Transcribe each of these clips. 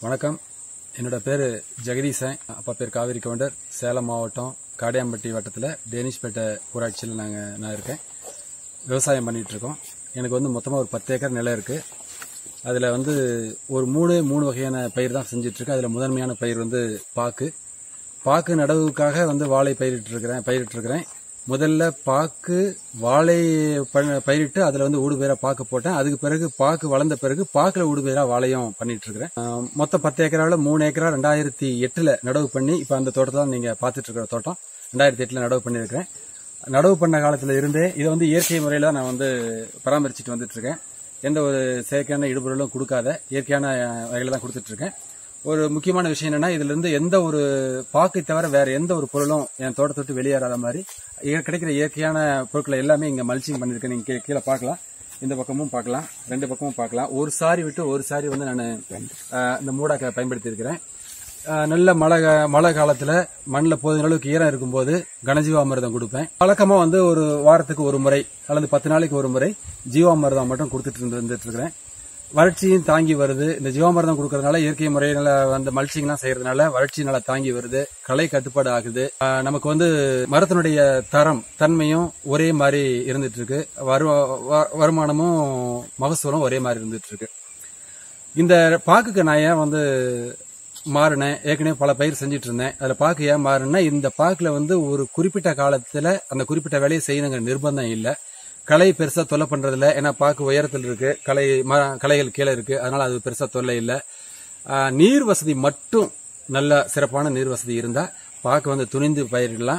வணக்கம் என்னோட பேர் ஜெகதீசன் அப்பா பேர் காவிரி கவுண்டர் சேலம் மாவட்டம் காடையாம்பட்டி வட்டத்தில் டேனிஷ்பேட்டை ஊராட்சியில் நாங்கள் நான் இருக்கேன் விவசாயம் பண்ணிட்டு இருக்கோம் எனக்கு வந்து மொத்தமாக ஒரு பத்து ஏக்கர் நிலம் இருக்கு அதில் வந்து ஒரு மூணு மூணு வகையான பயிர் தான் செஞ்சுட்டு இருக்கேன் அதில் முதன்மையான பயிர் வந்து பாக்கு பாக்கு நடவுக்காக வந்து வாழை பயிரிட்டு இருக்கிறேன் பயிரிட்டு இருக்கிறேன் முதல்ல பாக்கு வாழை ப- பயிரிட்டு அதுல வந்து ஊடுபயிரா பாக்கு போட்டேன் அதுக்கு பிறகு பாக்கு வளர்ந்த பிறகு பாக்குல ஊடுபயிரா வாழையும் பண்ணிட்டு இருக்கிறேன் ஆஹ் மொத்தம் பத்து ஏக்கராவில் மூணு ஏக்கரா ரெண்டாயிரத்தி எட்டுல நடவு பண்ணி இப்ப அந்த தோட்டத்தை தான் நீங்க பாத்துட்டு இருக்கிற தோட்டம் ரெண்டாயிரத்தி எட்டுல நடவு பண்ணியிருக்கிறேன் நடவு பண்ண காலத்துல இருந்தே இதை வந்து இயற்கை முறையில நான் வந்து பராமரிச்சுட்டு வந்துட்டு இருக்கேன் எந்த ஒரு செயற்கையான இடுபொருளும் கொடுக்காத இயற்கையான வகையில தான் கொடுத்துட்டு இருக்கேன் ஒரு முக்கியமான விஷயம் என்னன்னா இதுல இருந்து எந்த ஒரு பாக்கை தவிர வேற எந்த ஒரு பொருளும் என் தோட்டத்தை விட்டு வெளியேறாத மாதிரி இங்க கிடைக்கிற இயற்கையான பொருட்களை எல்லாமே இங்க மல்ச்சிங் பண்ணிருக்கேன் நீங்க கீ- கீழே பார்க்கலாம் இந்த பக்கமும் பார்க்கலாம் ரெண்டு பக்கமும் பார்க்கலாம் ஒரு சாரி விட்டு ஒரு சாரி வந்து நான் இந்த மூடாக்க பயன்படுத்தி இருக்கிறேன் நல்ல மழை கா- மழை காலத்துல மண்ணில் போதும் அளவுக்கு ஈரம் இருக்கும்போது கனஜீவாமிர்தம் கொடுப்பேன் வழக்கமா வந்து ஒரு வாரத்துக்கு ஒரு முறை அல்லது பத்து நாளைக்கு ஒரு முறை ஜீவாமிர்தம் மட்டும் கொடுத்துட்டு இருந்து- வந்துட்டு இருக்கிறேன் வறட்சியும் தாங்கி வருது இந்த ஜீவாமிர்தம் கொடுக்கறதுனால இயற்கை முறையில வந்து மல்ச்சிங்லாம் செய்யறதுனால வறட்சி நல்லா தாங்கி வருது களை கட்டுப்பாடு ஆகுது ஆஹ் நமக்கு வந்து மரத்தினுடைய தரம் தன்மையும் ஒரே மாதிரி இருந்துட்டு இருக்கு வரு- வ- வருமானமும் மகசூலும் ஒரே மாதிரி இருந்துட்டு இருக்கு இந்த பாக்குக்கு நான் ஏன் வந்து மாறினேன் ஏற்கனவே பல பயிர் செஞ்சுட்டு இருந்தேன் அதுல பாக்கு ஏன் மாறினா இந்த பாக்குல வந்து ஒரு குறிப்பிட்ட காலத்துல அந்த குறிப்பிட்ட வேலையை செய்யணுங்கிற நிர்பந்தம் இல்ல களை பெருசா தொல்லை பண்றதில்ல ஏன்னா பாக்கு உயரத்தில் இருக்கு களை மர- களைகள் கீழே இருக்கு அதனால அது பெருசா தொல்லை இல்ல ஆஹ் நீர் வசதி மட்டும் நல்ல சிறப்பான நீர் வசதி இருந்தா பாக்கு வந்து துணிந்து பயிரிடலாம்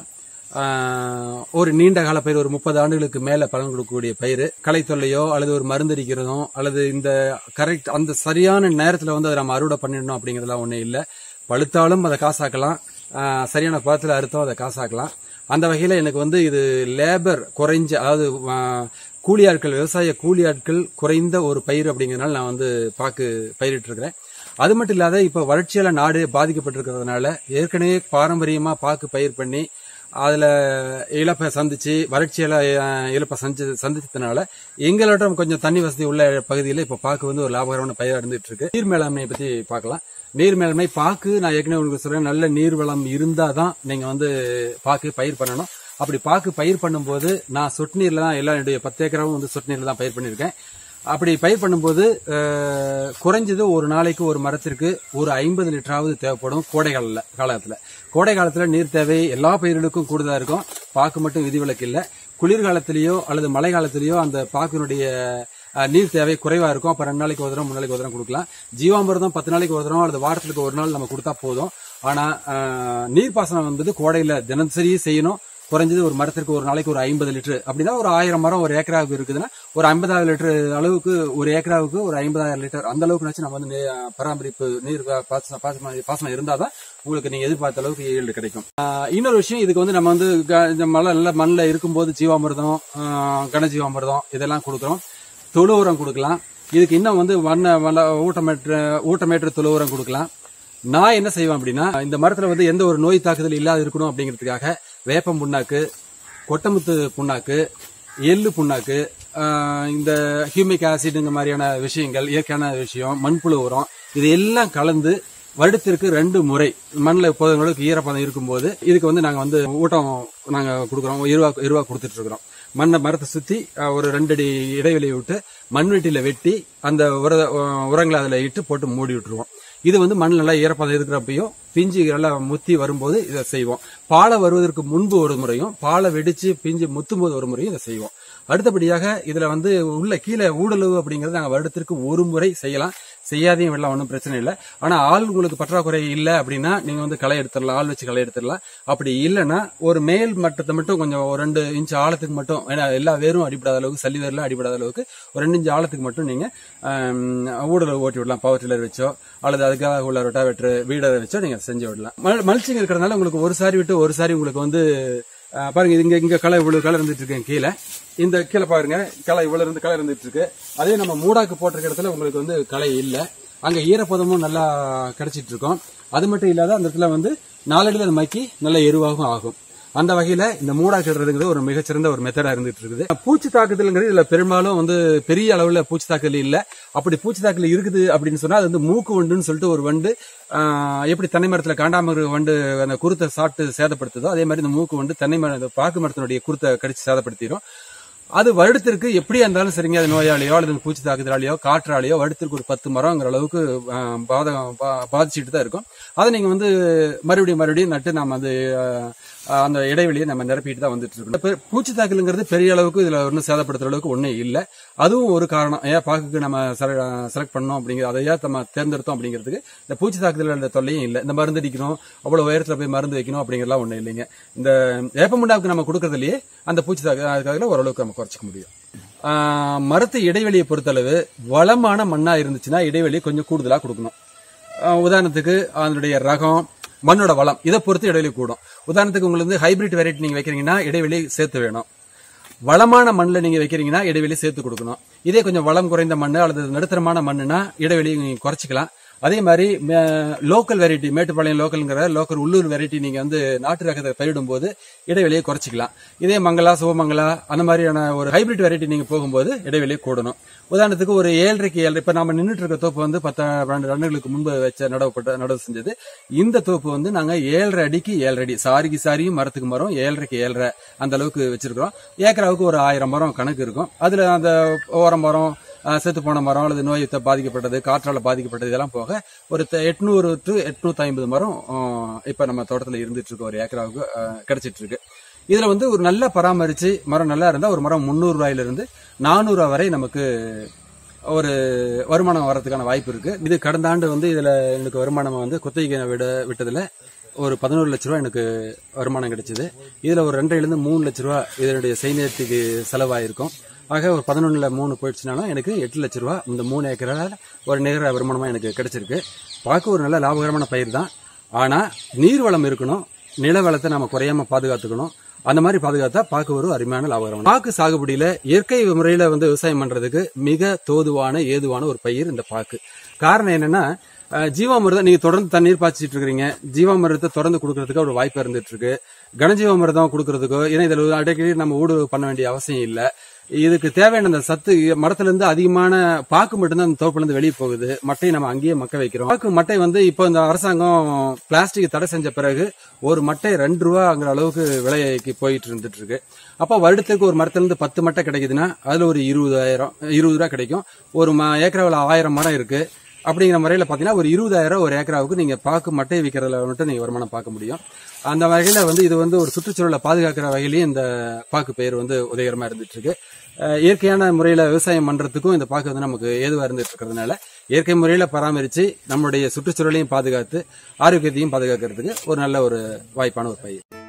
ஆஹ் ஒரு நீண்ட கால பயிர் ஒரு முப்பது ஆண்டுகளுக்கு மேல பலன் கொடுக்கக்கூடிய பயிர் களை தொல்லையோ அல்லது ஒரு மருந்தடிக்கிறதோ அல்லது இந்த கரெக்ட் அந்த சரியான நேரத்துல வந்து அதை நம்ம அறுவடை பண்ணிடணும் அப்படிங்கறதுலாம் ஒண்ணு இல்ல பழுத்தாலும் அதை காசாக்கலாம் ஆஹ் சரியான பதத்துல அறுத்தோம் அதை காசாக்கலாம் அந்த வகையில எனக்கு வந்து இது லேபர் குறைஞ்ச அதாவது ஆஹ் கூலி ஆட்கள் விவசாய கூலி ஆட்கள் குறைந்த ஒரு பயிர் அப்படிங்கறதுனால நான் வந்து பாக்கு பயிரிட்டு இருக்கிறேன் அது மட்டும் இல்லாத இப்ப வறட்சியால நாடு பாதிக்கப்பட்டிருக்கிறதுனால ஏற்கனவே பாரம்பரியமா பாக்கு பயிர் பண்ணி அதுல இழப்பை சந்திச்சு வறட்சியில அஹ், இழப்பை சந்தி சந்திச்சதுனால எங்களோட கொஞ்சம் தண்ணி வசதி உள்ள பகுதியில இப்ப பாக்கு வந்து ஒரு லாபகரமான பயிர் இருந்துட்டு இருக்கு நீர் மேலாண்மையை பத்தி பார்க்கலாம் நீர் மேலாண்மை பாக்கு நான் ஏற்கனவே உங்களுக்கு சொல்றேன் நல்ல நீர் வளம் இருந்தாதான் நீங்க வந்து பாக்கு பயிர் பண்ணணும் அப்படி பாக்கு பயிர் பண்ணும்போது நான் சொட்டு நீர்ல தான் எல்லா என்னுடைய பத்து ஏக்கராவும் வந்து சொட்டு நீர்ல தான் பயிர் பண்ணிருக்கேன் அப்படி பயிர் பண்ணும்போது அஹ், குறைஞ்சது ஒரு நாளைக்கு ஒரு மரத்திற்கு ஒரு ஐம்பது லிட்டராவது தேவைப்படும் கோடை கால காலத்துல கோடை காலத்துல நீர் தேவை எல்லா பயிர்களுக்கும் கூடுதலா இருக்கும் பாக்கு மட்டும் விதிவிலக்கு இல்ல குளிர்காலத்திலேயோ அல்லது மழை காலத்திலேயோ அந்த பாக்கினுடைய அஹ், நீர் தேவை குறைவா இருக்கும் அப்ப ரெண்டு நாளைக்கு ஒரு தரம் மூணு நாளைக்கு ஒரு தரம் கொடுக்கலாம் ஜீவாமிர்தம் பத்து நாளைக்கு ஒரு தரம் அல்லது வாரத்துக்கு ஒரு நாள் நம்ம கொடுத்தா போதும் ஆனா அஹ், நீர்ப்பாசனம் என்பது கோடையில தினசரி செய்யணும் குறைஞ்சது ஒரு மரத்திற்கு ஒரு நாளைக்கு ஒரு ஐம்பது லிட்டர் அப்படிதான் ஒரு ஆயிரம் மரம் ஒரு ஏக்கராவுக்கு இருக்குதுன்னா ஒரு ஐம்பதாயிரம் லிட்டர் அளவுக்கு ஒரு ஏக்கராவுக்கு ஒரு ஐம்பதாயிரம் லிட்டர் அந்த அளவுக்கு வச்சு நம்ம வந்து நே- பராமரிப்பு நீர் பா- பாசனம் பாசனம் பாசனம் இருந்தாதான் உங்களுக்கு நீங்க எதிர்பார்த்த அளவுக்கு ஈல்டு கிடைக்கும் ஆஹ் இன்னொரு விஷயம் இதுக்கு வந்து நம்ம வந்து க- இந்த மழை நல்ல மண்ணில் இருக்கும்போது ஜீவாமிர்தம் ஆஹ் கனஜீவாமிர்தம் இதெல்லாம் கொடுக்குறோம் தொழு உரம் கொடுக்கலாம் இதுக்கு இன்னும் வந்து வண்ண வள ஊட்டமேற்ற ஊட்டமேற்ற தொழு உரம் கொடுக்கலாம் நான் என்ன செய்வேன் அப்படின்னா இந்த மரத்துல வந்து எந்த ஒரு நோய் தாக்குதல் இல்லாத இருக்கணும் அப்படிங்கிறதுக்காக வேப்பம் புண்ணாக்கு கொட்டமுத்து புண்ணாக்கு எள்ளு புண்ணாக்கு ஆஹ் இந்த ஹியூமிக் ஆசிட்ங்க மாதிரியான விஷயங்கள் இயற்கையான விஷயம் மண்புழு உரம் இது எல்லாம் கலந்து வருடத்திற்கு ரெண்டு முறை மண்ணில் போதுங்களுக்கு ஈரப்பதம் இருக்கும்போது இதுக்கு வந்து நாங்க வந்து ஊட்டம் நாங்க கொடுக்குறோம் இருவா இருவா கொடுத்துட்டு இருக்கிறோம் மண்ணை மரத்தை சுத்தி அஹ், ஒரு ரெண்டடி இடைவெளியை விட்டு மண்வெட்டியில வெட்டி அந்த உர உரங்களை அதுல இட்டு போட்டு மூடி விட்டுருவோம் இது வந்து மண் நல்லா ஈரப்பதம் இருக்கிறப்பையும் பிஞ்சு நல்லா முத்தி வரும்போது இதை செய்வோம் பாலை வருவதற்கு முன்பு ஒரு முறையும் பாலை வெடிச்சு பிஞ்சு முத்தும் போது ஒரு முறையும் இதை செய்வோம் அடுத்தபடியாக இதுல வந்து உள்ள கீழே ஊடலவு அப்படிங்கறது நாங்க வருடத்திற்கு ஒரு முறை செய்யலாம் செய்யாதையும் விடலாம் ஒன்றும் பிரச்சனை இல்லை ஆனா ஆள் உங்களுக்கு பற்றாக்குறை இல்லை அப்படின்னா நீங்க வந்து களை எடுத்துடலாம் ஆள் வச்சு களை எடுத்துடலாம் அப்படி இல்லைன்னா ஒரு மேல் மட்டத்தை மட்டும் கொஞ்சம் ஒரு ரெண்டு இன்ச் ஆழத்துக்கு மட்டும் ஏன்னா எல்லா வேரும் அடிபடாத அளவுக்கு சல்லி வேர்லாம் அடிபடாத அளவுக்கு ஒரு ரெண்டு இன்ச் ஆழத்துக்கு மட்டும் நீங்க ஆம், ஊடலை ஓட்டி விடலாம் பவர் டில்லர் வச்சோ அல்லது அதுக்காக உள்ள ரொட்டாவேட்டர் வீடரை வச்சோ நீங்க செஞ்சு விடலாம் மல்- மல்ச்சிங் இருக்கிறதுனால உங்களுக்கு ஒரு சாரி விட்டு ஒரு சாரி உங்களுக்கு வந்து ஆஹ், பாருங்க இது இங்க இங்க களை இவ்வளவு களை இருந்துட்டு இருக்கேன் கீழே இந்த கீழே பாருங்க களை இவ்வளவு இருந்து களை இருந்துட்டு இருக்கு அதே நம்ம மூடாக்கு போட்டிருக்க இடத்துல உங்களுக்கு வந்து களை இல்ல அங்க ஈரப்பதமும் நல்லா கிடைச்சிட்டு இருக்கும் அது மட்டும் இல்லாத அந்த இடத்துல வந்து நாளடியில் அது மக்கி நல்ல எருவாகவும் ஆகும் அந்த வகையில இந்த மூடாக்கிடுறதுங்கிறது ஒரு மிகச்சிறந்த ஒரு மெத்தடா இருந்துட்டு இருக்குது பூச்சி தாக்குதல்ங்கிறது இதுல பெரும்பாலும் வந்து பெரிய அளவுல பூச்சி தாக்குதல் இல்ல அப்படி பூச்சி தாக்குதல் இருக்குது அப்படின்னு சொன்னா அது வந்து மூக்கு வண்டுன்னு சொல்லிட்டு ஒரு வண்டு ஆஹ், எப்படி தென்னை மரத்துல காண்டாமரு வண்டு அந்த குருத்தை சாப்பிட்டு சேதப்படுத்துதோ அதே மாதிரி இந்த மூக்கு வண்டு தென்னை மரம் இந்த பாக்கு மரத்தினுடைய குருத்தை கடிச்சு சேதப்படுத்திடும் அது வருடத்திற்கு எப்படியா இருந்தாலும் சரிங்க அது நோயாளியோ அல்லது பூச்சி தாக்குதலாளியோ காற்றாலையோ வருடத்திற்கு ஒரு பத்து மரங்கிற அளவுக்கு ஆஹ், பாதகம் பா- பாதிச்சுட்டு தான் இருக்கும் அதை நீங்க வந்து மறுபடியும் மறுபடியும் நட்டு நம்ம அந்த ஆஹ், அந்த இடைவெளியை நம்ம நிரப்பிட்டு தான் வந்துட்டு இருக்கோம் இப்ப பூச்சி தாக்கலுங்கிறது பெரிய அளவுக்கு இதுல ஒன்றும் சேதப்படுத்துற அளவுக்கு ஒன்றும் இல்லை அதுவும் ஒரு காரணம் ஏன் பாக்குக்கு நம்ம செலக்ட் பண்ணோம் அப்படிங்கிற அதை ஏன் நம்ம தேர்ந்தெடுத்தோம் அப்படிங்கிறதுக்கு இந்த பூச்சி தாக்குதல் தொல்லையும் இல்லை இந்த மருந்து அடிக்கணும் அவ்வளவு உயரத்துல போய் மருந்து வைக்கணும் அப்படிங்கிறலாம் ஒன்றும் இல்லைங்க இந்த வேப்பமுண்டாவுக்கு நம்ம கொடுக்கறதுலயே அந்த பூச்சி தாக்குதல ஓரளவுக்கு நம்ம குறைச்சிக்க முடியும் ஆஹ் மரத்து இடைவெளியை பொறுத்தளவு வளமான மண்ணா இருந்துச்சுன்னா இடைவெளி கொஞ்சம் கூடுதலா கொடுக்கணும் ஆஹ் உதாரணத்துக்கு அதனுடைய ரகம் மண்ணோட வளம் இதை பொறுத்து இடைவெளி கூடும் உதாரணத்துக்கு உங்களுக்கு வந்து ஹைபிரிட் வெரைட்டி நீங்க வைக்கிறீங்கன்னா இடைவெளி சேர்த்து வேணும் வளமான மண்ணில் நீங்க வைக்கிறீங்கன்னா இடைவெளி சேர்த்து கொடுக்கணும் இதே கொஞ்சம் வளம் குறைந்த மண் அல்லது நடுத்தரமான மண்ணுனா இடைவெளி நீங்க குறைச்சிக்கலாம் அதே மாதிரி லோக்கல் வெரைட்டி மேட்டுப்பாளையம் லோக்கல்ங்கிற லோக்கல் உள்ளூர் வெரைட்டி நீங்க வந்து நாட்டு ரகத்தை பயிரிடும் போது இடைவெளியை குறைச்சிக்கலாம் இதே மங்களா சிவமங்களா அந்த மாதிரியான ஒரு ஹைபிரிட் வெரைட்டி நீங்க போகும்போது இடைவெளியை கூடணும் உதாரணத்துக்கு ஒரு ஏழரைக்கு ஏழரை இப்ப நம்ம நின்றுட்டு இருக்க தோப்பு வந்து பத்து பன்னெண்டு ஆண்டுகளுக்கு முன்பு வச்ச நடவுப்பட்ட நடவு செஞ்சது இந்த தோப்பு வந்து நாங்க ஏழரை அடிக்கு ஏழரை அடி சாரிக்கு சாரியும் மரத்துக்கு மரம் ஏழரைக்கு ஏழரை அந்த அளவுக்கு வச்சிருக்கிறோம் ஏக்கராவுக்கு ஒரு ஆயிரம் மரம் கணக்கு இருக்கும் அதுல அந்த ஓரம் மரம் அஹ், செத்து போன மரம் அல்லது நோய் பாதிக்கப்பட்டது காற்றால பாதிக்கப்பட்டது இதெல்லாம் போக ஒரு த- எட்நூறு டு எட்நூத்தி ஐம்பது மரம் அஹ், இப்ப நம்ம தோட்டத்துல இருந்துட்டு இருக்கு ஒரு ஏக்கராவுக்கு அஹ், கிடைச்சிட்டு இருக்கு இதுல வந்து ஒரு நல்ல பராமரிச்சு மரம் நல்லா இருந்தா ஒரு மரம் முந்நூறு ரூபாயில இருந்து நானூறு ரூபாய் வரை நமக்கு ஒரு வருமானம் வர்றதுக்கான வாய்ப்பு இருக்கு இது கடந்த ஆண்டு வந்து இதுல எனக்கு வருமானம் வந்து குத்தகை விட விட்டதுல ஒரு பதினோரு லட்ச ரூபா எனக்கு வருமானம் கிடைச்சது இதுல ஒரு ரெண்டரைல இருந்து மூணு லட்ச ரூபா இதனுடைய செய்நேர்த்திக்கு செலவாயிருக்கும் ஆக ஒரு பதினொன்னுல மூணு போயிடுச்சுனாலும் எனக்கு எட்டு லட்ச ரூபா இந்த மூணு ஏக்கரால ஒரு நிகர வருமானமா எனக்கு கிடைச்சிருக்கு பார்க்க ஒரு நல்ல லாபகரமான பயிர் தான் ஆனா நீர் வளம் இருக்கணும் நில வளத்தை நம்ம குறையாம பாதுகாத்துக்கணும் அந்த மாதிரி பாதுகாத்தா பாக்கு ஒரு அருமையான லாபகரம் பாக்கு சாகுபடியில இயற்கை முறையில வந்து விவசாயம் பண்றதுக்கு மிக தோதுவான ஏதுவான ஒரு பயிர் இந்த பாக்கு காரணம் என்னன்னா அஹ், ஜீவாமிர்தம் நீங்க தொடர்ந்து தண்ணீர் பாய்ச்சிட்டு இருக்கிறீங்க ஜீவாமிர்தத்தை தொடர்ந்து கொடுக்கறதுக்கு ஒரு வாய்ப்பு இருந்துட்டு இருக்கு கனஜீவாமிர்தம் கொடுக்கறதுக்கோ ஏன்னா இதுல அடிக்கடி நம்ம ஊடு பண்ண வேண்டிய அவசியம் இல்ல இதுக்கு தேவையான அந்த சத்து மரத்துல இருந்து அதிகமான பாக்கு மட்டும்தான் அந்த தோப்புல இருந்து வெளியே போகுது மட்டையை நம்ம அங்கேயே மக்க வைக்கிறோம் பாக்கு மட்டை வந்து இப்போ இந்த அரசாங்கம் பிளாஸ்டிக் தடை செஞ்ச பிறகு ஒரு மட்டை ரெண்டு ரூபாங்கிற அளவுக்கு விலைக்கு போயிட்டு இருந்துட்டு இருக்கு அப்போ வருடத்துக்கு ஒரு மரத்துல இருந்து பத்து மட்டை கிடைக்குதுன்னா அதுல ஒரு இருபதாயிரம் இருபது ரூபா கிடைக்கும் ஒரு ம- ஏக்கராவில் ஆயிரம் மரம் இருக்கு அப்படிங்கிற முறையில பாத்தீங்கன்னா ஒரு இருபதாயிரம் ஒரு ஏக்கராவுக்கு நீங்க பாக்கு மட்டை விற்கிறதுல மட்டும் நீங்க வருமானம் பார்க்க முடியும் அந்த வகையில வந்து இது வந்து ஒரு சுற்றுச்சூழலை பாதுகாக்கிற வகையிலேயே இந்த பாக்கு பயிர் வந்து உதயகரமா இருந்துட்டு இருக்கு அஹ் இயற்கையான முறையில விவசாயம் பண்றதுக்கும் இந்த பாக்கு வந்து நமக்கு ஏதுவா இருந்துட்டு இருக்கிறதுனால இயற்கை முறையில பராமரிச்சு நம்முடைய சுற்றுச்சூழலையும் பாதுகாத்து ஆரோக்கியத்தையும் பாதுகாக்கிறதுக்கு ஒரு நல்ல ஒரு வாய்ப்பான ஒரு பயிர்